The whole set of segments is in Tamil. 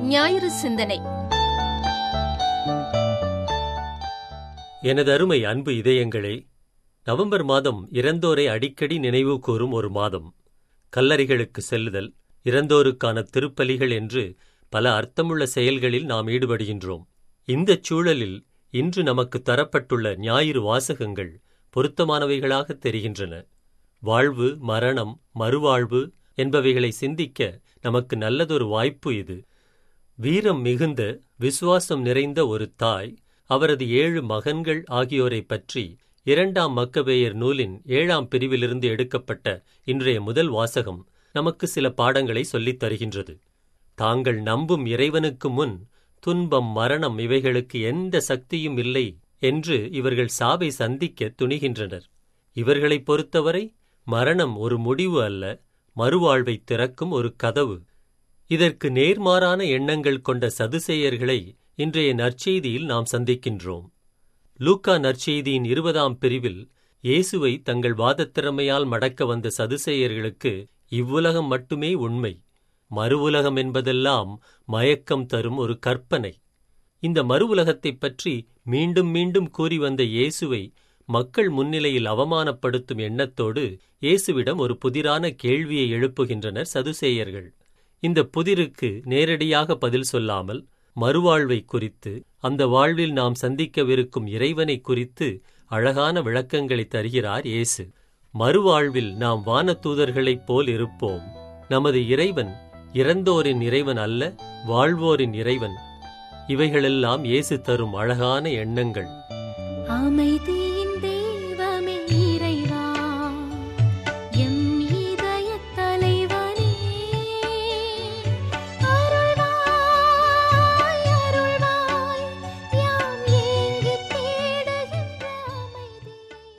ஞாயிறு சிந்தனை எனது அருமை அன்பு இதயங்களே நவம்பர் மாதம் இறந்தோரை அடிக்கடி நினைவு கூறும் ஒரு மாதம் கல்லறைகளுக்கு செல்லுதல் இறந்தோருக்கான திருப்பலிகள் என்று பல அர்த்தமுள்ள செயல்களில் நாம் ஈடுபடுகின்றோம் இந்தச் சூழலில் இன்று நமக்கு தரப்பட்டுள்ள ஞாயிறு வாசகங்கள் பொருத்தமானவைகளாக தெரிகின்றன வாழ்வு மரணம் மறுவாழ்வு என்பவைகளை சிந்திக்க நமக்கு நல்லதொரு வாய்ப்பு இது வீரம் மிகுந்த விசுவாசம் நிறைந்த ஒரு தாய் அவரது ஏழு மகன்கள் ஆகியோரைப் பற்றி இரண்டாம் மக்கபேயர் நூலின் ஏழாம் பிரிவிலிருந்து எடுக்கப்பட்ட இன்றைய முதல் வாசகம் நமக்கு சில பாடங்களை சொல்லித் தருகின்றது தாங்கள் நம்பும் இறைவனுக்கு முன் துன்பம் மரணம் இவைகளுக்கு எந்த சக்தியும் இல்லை என்று இவர்கள் சாவை சந்திக்க துணிகின்றனர் இவர்களைப் பொறுத்தவரை மரணம் ஒரு முடிவு அல்ல மறுவாழ்வை திறக்கும் ஒரு கதவு இதற்கு நேர்மாறான எண்ணங்கள் கொண்ட சதுசேயர்களை இன்றைய நற்செய்தியில் நாம் சந்திக்கின்றோம் லூக்கா நற்செய்தியின் இருபதாம் பிரிவில் இயேசுவை தங்கள் வாதத்திறமையால் மடக்க வந்த சதுசேயர்களுக்கு இவ்வுலகம் மட்டுமே உண்மை மறுவுலகம் என்பதெல்லாம் மயக்கம் தரும் ஒரு கற்பனை இந்த மறுவுலகத்தைப் பற்றி மீண்டும் மீண்டும் கூறி வந்த இயேசுவை மக்கள் முன்னிலையில் அவமானப்படுத்தும் எண்ணத்தோடு இயேசுவிடம் ஒரு புதிரான கேள்வியை எழுப்புகின்றனர் சதுசேயர்கள் இந்த புதிருக்கு நேரடியாக பதில் சொல்லாமல் மறுவாழ்வை குறித்து அந்த வாழ்வில் நாம் சந்திக்கவிருக்கும் இறைவனை குறித்து அழகான விளக்கங்களை தருகிறார் இயேசு மறுவாழ்வில் நாம் வானதூதர்களைப் போல் இருப்போம் நமது இறைவன் இறந்தோரின் இறைவன் அல்ல வாழ்வோரின் இறைவன் இவைகளெல்லாம் இயேசு தரும் அழகான எண்ணங்கள் அமைதியின் தெய்வமே இறைவா எம் இதயத் தலைவனே அருள்வாய் அருள்வாய் யாம் ஏங்கித் தேடுகின்ற அமைதி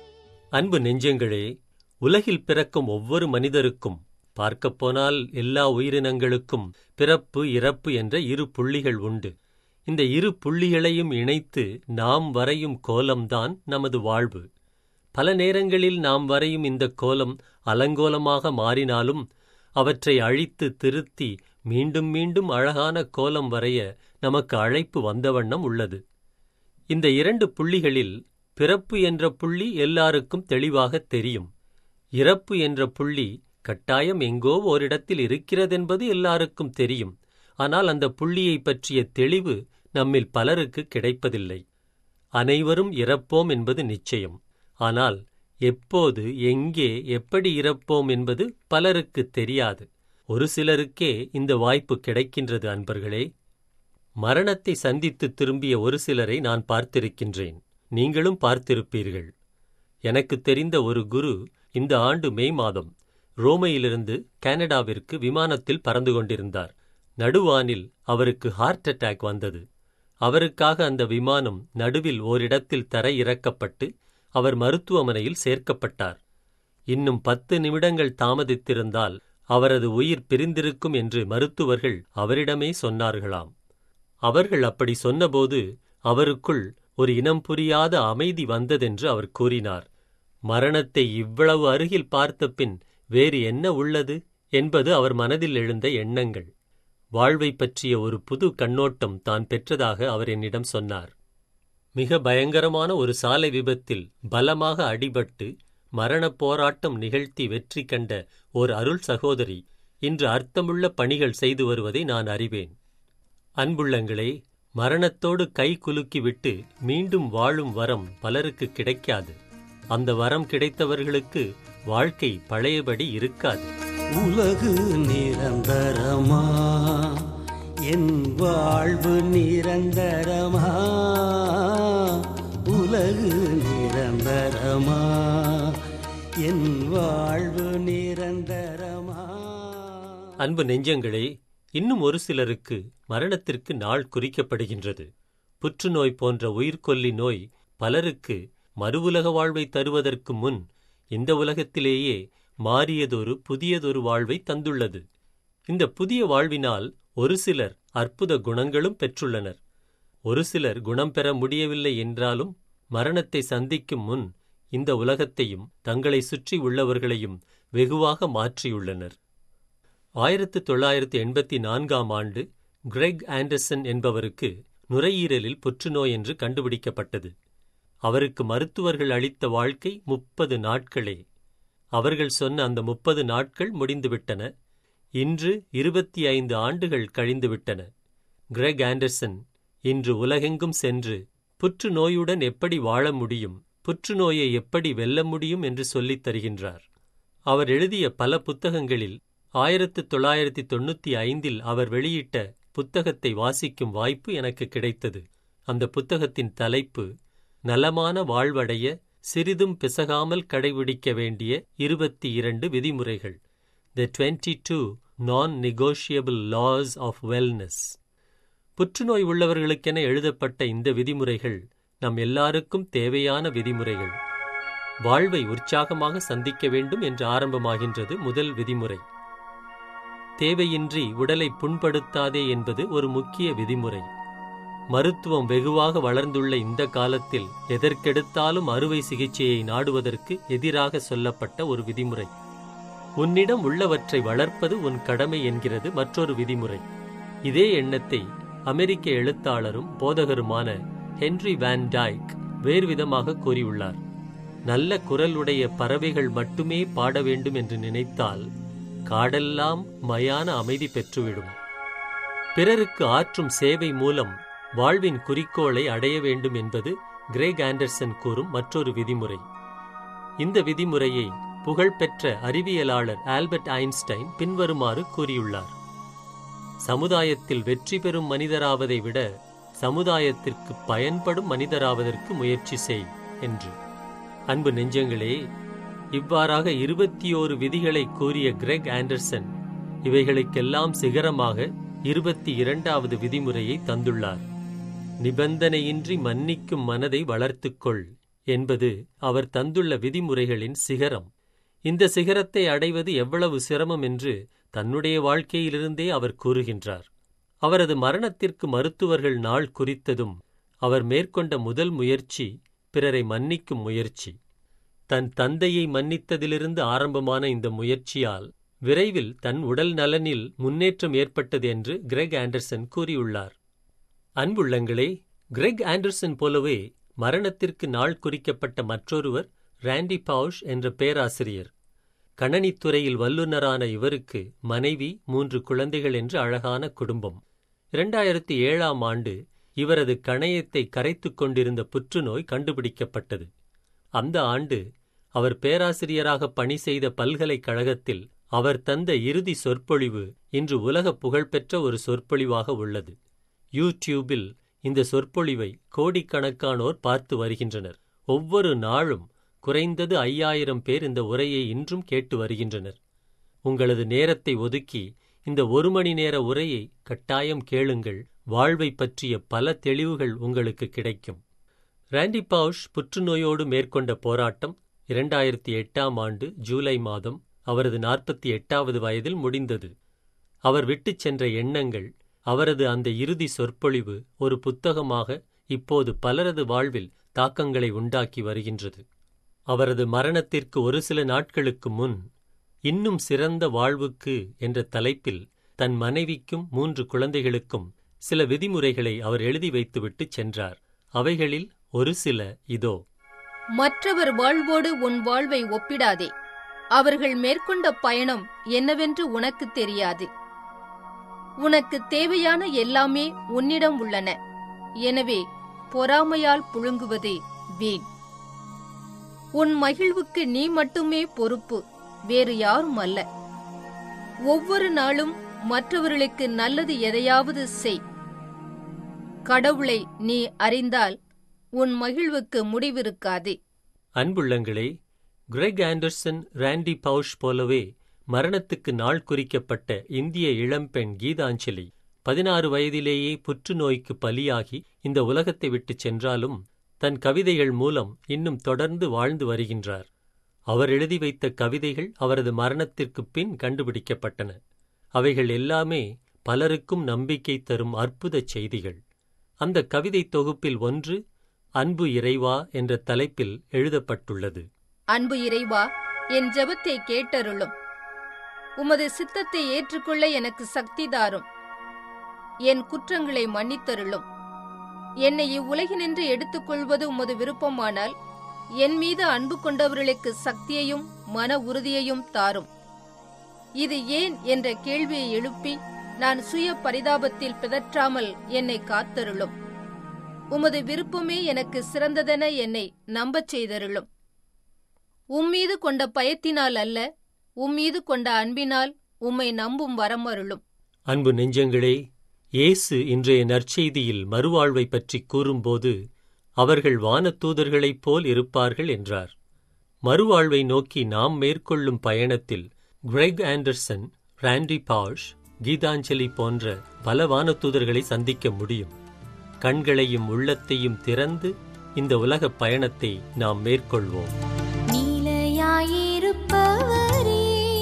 அன்பு நெஞ்சங்களே உலகில் பிறக்கும் ஒவ்வொரு மனிதருக்கும் பார்க்கப்போனால் எல்லா உயிரினங்களுக்கும் பிறப்பு இறப்பு என்ற இரு புள்ளிகள் உண்டு இந்த இரு புள்ளிகளையும் இணைத்து நாம் வரையும் கோலம்தான் நமது வாழ்வு பல நேரங்களில் நாம் வரையும் இந்த கோலம் அலங்கோலமாக மாறினாலும் அவற்றை அழித்து திருத்தி மீண்டும் மீண்டும் அழகான கோலம் வரைய நமக்கு அழைப்பு வந்த வண்ணம் உள்ளது இந்த இரண்டு புள்ளிகளில் பிறப்பு என்ற புள்ளி எல்லாருக்கும் தெளிவாகத் தெரியும் இறப்பு என்ற புள்ளி கட்டாயம் எங்கோ ஓரிடத்தில் இருக்கிறதென்பது எல்லாருக்கும் தெரியும் ஆனால் அந்த புள்ளியைப் பற்றிய தெளிவு நம்மில் பலருக்கு கிடைப்பதில்லை அனைவரும் இறப்போம் என்பது நிச்சயம் ஆனால் எப்போது எங்கே எப்படி இறப்போம் என்பது பலருக்கு தெரியாது ஒரு சிலருக்கே இந்த வாய்ப்பு கிடைக்கின்றது அன்பர்களே மரணத்தை சந்தித்து திரும்பிய ஒரு சிலரை நான் பார்த்திருக்கின்றேன் நீங்களும் பார்த்திருப்பீர்கள் எனக்கு தெரிந்த ஒரு குரு இந்த ஆண்டு மே மாதம் ரோமையிலிருந்து கனடாவிற்கு விமானத்தில் பறந்து கொண்டிருந்தார் நடுவானில் அவருக்கு ஹார்ட் அட்டாக் வந்தது அவருக்காக அந்த விமானம் நடுவில் ஓரிடத்தில் தரை இறக்கப்பட்டு அவர் மருத்துவமனையில் சேர்க்கப்பட்டார் இன்னும் பத்து நிமிடங்கள் தாமதித்திருந்தால் அவரது உயிர் பிரிந்திருக்கும் என்று மருத்துவர்கள் அவரிடமே சொன்னார்களாம் அவர்கள் அப்படி சொன்னபோது அவருக்குள் ஒரு இனம் புரியாத அமைதி வந்ததென்று அவர் கூறினார் மரணத்தை இவ்வளவு அருகில் பார்த்த பின் வேறு என்ன உள்ளது என்பது அவர் மனதில் எழுந்த எண்ணங்கள் வாழ்வைப் பற்றிய ஒரு புது கண்ணோட்டம் தான் பெற்றதாக அவர் என்னிடம் சொன்னார் மிக பயங்கரமான ஒரு சாலை விபத்தில் பலமாக அடிபட்டு மரணப் போராட்டம் நிகழ்த்தி வெற்றி கண்ட ஓர் அருள் சகோதரி இன்று அர்த்தமுள்ள பணிகள் செய்து வருவதை நான் அறிவேன் அன்புள்ளங்களே மரணத்தோடு கை குலுக்கிவிட்டு மீண்டும் வாழும் வரம் பலருக்கு கிடைக்காது அந்த வரம் கிடைத்தவர்களுக்கு வாழ்க்கை பழையபடி இருக்காது உலகு நிரந்தரமா என் வாழ்வு நிரந்தரமா உலகு நிரந்தரமா என் வாழ்வு நிரந்தரமா அன்பு நெஞ்சங்களே இன்னும் ஒரு சிலருக்கு மரணத்திற்கு நாள் குறிக்கப்படுகின்றது புற்றுநோய் போன்ற உயிர்கொல்லி நோய் பலருக்கு மறுவுலக வாழ்வை தருவதற்கு முன் இந்த உலகத்திலேயே மாறியதொரு புதியதொரு வாழ்வை தந்துள்ளது இந்த புதிய வாழ்வினால் ஒரு சிலர் அற்புத குணங்களும் பெற்றுள்ளனர் ஒரு சிலர் குணம் பெற முடியவில்லை என்றாலும் மரணத்தை சந்திக்கும் முன் இந்த உலகத்தையும் தங்களை சுற்றி உள்ளவர்களையும் வெகுவாக மாற்றியுள்ளனர் ஆயிரத்து தொள்ளாயிரத்து எண்பத்தி நான்காம் ஆண்டு கிரெக் ஆண்டர்சன் என்பவருக்கு நுரையீரலில் புற்றுநோய் என்று கண்டுபிடிக்கப்பட்டது அவருக்கு மருத்துவர்கள் அளித்த வாழ்க்கை முப்பது நாட்களே அவர்கள் சொன்ன அந்த முப்பது நாட்கள் முடிந்துவிட்டன இன்று இருபத்தி ஐந்து ஆண்டுகள் கழிந்துவிட்டன கிரெக் ஆண்டர்சன் இன்று உலகெங்கும் சென்று புற்றுநோயுடன் எப்படி வாழ முடியும் புற்றுநோயை எப்படி வெல்ல முடியும் என்று சொல்லித் தருகின்றார் அவர் எழுதிய பல புத்தகங்களில் ஆயிரத்து தொள்ளாயிரத்தி தொண்ணூத்தி ஐந்தில் அவர் வெளியிட்ட புத்தகத்தை வாசிக்கும் வாய்ப்பு எனக்கு கிடைத்தது அந்த புத்தகத்தின் தலைப்பு நலமான வாழ்வடைய சிறிதும் பிசகாமல் கடைபிடிக்க வேண்டிய இருபத்தி இரண்டு விதிமுறைகள் the twenty two non negotiable loss of wellness புற்றுநோய் உள்ளவர்களுக்கென எழுதப்பட்ட இந்த விதிமுறைகள் நம் எல்லாருக்கும் தேவையான விதிமுறைகள் வாழ்வை உற்சாகமாக சந்திக்க வேண்டும் என்று ஆரம்பமாகின்றது முதல் விதிமுறை தேவையின்றி உடலை புண்படுத்தாதே என்பது ஒரு முக்கிய விதிமுறை மருத்துவம் வெகுவாக வளர்ந்துள்ள இந்த காலத்தில் எதற்கெடுத்தாலும் அறுவை சிகிச்சையை நாடுவதற்கு எதிராக சொல்லப்பட்ட ஒரு விதிமுறை உன்னிடம் உள்ளவற்றை வளர்ப்பது உன் கடமை என்கிறது மற்றொரு விதிமுறை இதே எண்ணத்தை அமெரிக்க எழுத்தாளரும் போதகருமான ஹென்றி வேன் டைக் வேறுவிதமாக கூறியுள்ளார் நல்ல குரலுடைய பறவைகள் மட்டுமே பாட வேண்டும் என்று நினைத்தால் காடெல்லாம் மயான அமைதி பெற்றுவிடும் பிறருக்கு ஆற்றும் சேவை மூலம் வாழ்வின் குறிக்கோளை அடைய வேண்டும் என்பது கிரேக் ஆண்டர்சன் கூறும் மற்றொரு விதிமுறை இந்த விதிமுறையை புகழ்பெற்ற அறிவியலாளர் ஆல்பர்ட் ஐன்ஸ்டைன் பின்வருமாறு கூறியுள்ளார் சமுதாயத்தில் வெற்றி பெறும் மனிதராவதை விட சமுதாயத்திற்கு பயன்படும் மனிதராவதற்கு முயற்சி செய் என்று அன்பு நெஞ்சங்களே இவ்வாறாக இருபத்தி ஓரு விதிகளை கூறிய கிரெக் ஆண்டர்சன் இவைகளுக்கெல்லாம் சிகரமாக இருபத்தி இரண்டாவது விதிமுறையை தந்துள்ளார் நிபந்தனையின்றி மன்னிக்கும் மனதை வளர்த்துக்கொள் என்பது அவர் தந்துள்ள விதிமுறைகளின் சிகரம் இந்த சிகரத்தை அடைவது எவ்வளவு சிரமம் என்று தன்னுடைய வாழ்க்கையிலிருந்தே அவர் கூறுகின்றார் அவரது மரணத்திற்கு மருத்துவர்கள் நாள் குறித்ததும் அவர் மேற்கொண்ட முதல் முயற்சி பிறரை மன்னிக்கும் முயற்சி தன் தந்தையை மன்னித்ததிலிருந்து ஆரம்பமான இந்த முயற்சியால் விரைவில் தன் உடல் நலனில் முன்னேற்றம் ஏற்பட்டது என்று கிரெக் ஆண்டர்சன் கூறியுள்ளார் அன்புள்ளங்களே கிரெக் ஆண்டர்சன் போலவே மரணத்திற்கு நாள் குறிக்கப்பட்ட மற்றொருவர் ராண்டி பவுஷ் என்ற பேராசிரியர் கணனித்துறையில் வல்லுநரான இவருக்கு மனைவி மூன்று குழந்தைகள் என்று அழகான குடும்பம் இரண்டாயிரத்தி ஏழாம் ஆண்டு இவரது கணையத்தை கரைத்துக் கொண்டிருந்த புற்றுநோய் கண்டுபிடிக்கப்பட்டது அந்த ஆண்டு அவர் பேராசிரியராக பணி செய்த பல்கலைக்கழகத்தில் அவர் தந்த இறுதி சொற்பொழிவு இன்று உலக புகழ்பெற்ற ஒரு சொற்பொழிவாக உள்ளது யூடியூபில் இந்த சொற்பொழிவை கோடிக்கணக்கானோர் பார்த்து வருகின்றனர் ஒவ்வொரு நாளும் குறைந்தது ஐயாயிரம் பேர் இந்த உரையை இன்றும் கேட்டு வருகின்றனர் உங்களது நேரத்தை ஒதுக்கி இந்த ஒரு மணி நேர உரையை கட்டாயம் கேளுங்கள் வாழ்வை பற்றிய பல தெளிவுகள் உங்களுக்கு கிடைக்கும் ராண்டி பவுஷ் புற்றுநோயோடு மேற்கொண்ட போராட்டம் இரண்டாயிரத்தி எட்டாம் ஆண்டு ஜூலை மாதம் அவரது நாற்பத்தி எட்டாவது வயதில் முடிந்தது அவர் விட்டுச் சென்ற எண்ணங்கள் அவரது அந்த இறுதி சொற்பொழிவு ஒரு புத்தகமாக இப்போது பலரது வாழ்வில் தாக்கங்களை உண்டாக்கி வருகின்றது அவரது மரணத்திற்கு ஒரு சில நாட்களுக்கு முன் இன்னும் சிறந்த வாழ்வுக்கு என்ற தலைப்பில் தன் மனைவிக்கும் மூன்று குழந்தைகளுக்கும் சில விதிமுறைகளை அவர் எழுதி வைத்துவிட்டு சென்றார் அவைகளில் ஒரு சில இதோ மற்றவர் வாழ்வோடு உன் வாழ்வை ஒப்பிடாதே அவர்கள் மேற்கொண்ட பயணம் என்னவென்று உனக்கு தெரியாது உனக்கு தேவையான எல்லாமே உன்னிடம் உள்ளன எனவே பொறாமையால் புழுங்குவது வீண் உன் மகிழ்வுக்கு நீ மட்டுமே பொறுப்பு வேறு யாரும் அல்ல ஒவ்வொரு நாளும் மற்றவர்களுக்கு நல்லது எதையாவது செய் கடவுளை நீ அறிந்தால் உன் மகிழ்வுக்கு முடிவிருக்காது அன்புள்ளங்களே கிரெக் ஆண்டர்சன் ராண்டி பவுஷ் போலவே மரணத்துக்கு நாள் குறிக்கப்பட்ட இந்திய இளம்பெண் கீதாஞ்சலி பதினாறு வயதிலேயே புற்றுநோய்க்கு பலியாகி இந்த உலகத்தை விட்டுச் சென்றாலும் தன் கவிதைகள் மூலம் இன்னும் தொடர்ந்து வாழ்ந்து வருகின்றார் அவர் எழுதி வைத்த கவிதைகள் அவரது மரணத்திற்குப் பின் கண்டுபிடிக்கப்பட்டன அவைகள் எல்லாமே பலருக்கும் நம்பிக்கை தரும் அற்புதச் செய்திகள் அந்த கவிதை தொகுப்பில் ஒன்று அன்பு இறைவா என்ற தலைப்பில் எழுதப்பட்டுள்ளது அன்பு இறைவா என் ஜெபத்தை கேட்டருளும் உமது சித்தத்தை ஏற்றுக்கொள்ள எனக்கு சக்தி தாரும் என் குற்றங்களை மன்னித்தருளும் என்னை இவ்வுலகினின்று எடுத்துக்கொள்வது உமது விருப்பமானால் என் மீது அன்பு கொண்டவர்களுக்கு சக்தியையும் மன உறுதியையும் தாரும் இது ஏன் என்ற கேள்வியை எழுப்பி நான் சுய பரிதாபத்தில் பிதற்றாமல் என்னை காத்தருளும் உமது விருப்பமே எனக்கு சிறந்ததென என்னை நம்பச் செய்தருளும் உம்மீது கொண்ட பயத்தினால் அல்ல உம்மீது கொண்ட அன்பினால் உம்மை நம்பும் வரம் அருளும் அன்பு நெஞ்சங்களே இயேசு இன்றைய நற்செய்தியில் மறுவாழ்வை பற்றி கூறும்போது அவர்கள் வானதூதர்களைப் போல் இருப்பார்கள் என்றார் மறுவாழ்வை நோக்கி நாம் மேற்கொள்ளும் பயணத்தில் Greg Anderson Randy Pausch Geetanjali போன்ற பல வானதூதர்களை சந்திக்க முடியும் கண்களையும் உள்ளத்தையும் திறந்து இந்த உலகப் பயணத்தை நாம் மேற்கொள்வோம் நீலையாயிருப்பவரே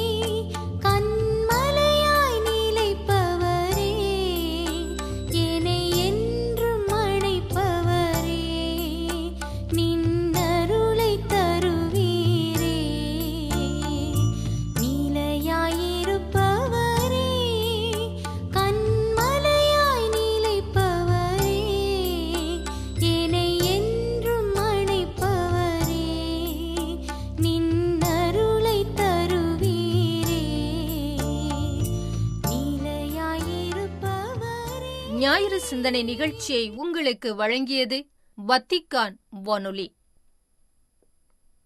கண்மலையாய் நிலைப்பவரே என்னை என்றும் அழைப்பவரே நின்னருளை தருவீரே நீலையாயிருப்பவரே கண்மலையாய் நிலைப்பவரே என்னை என்றும் அழைப்பவரே நின்னருளை தருவீரே நீலையாயிருப்பவரே ஞாயிறு சிந்தனை நிகழ்ச்சியை உங்களுக்கு வழங்கியது வத்திக்கான் வானொலி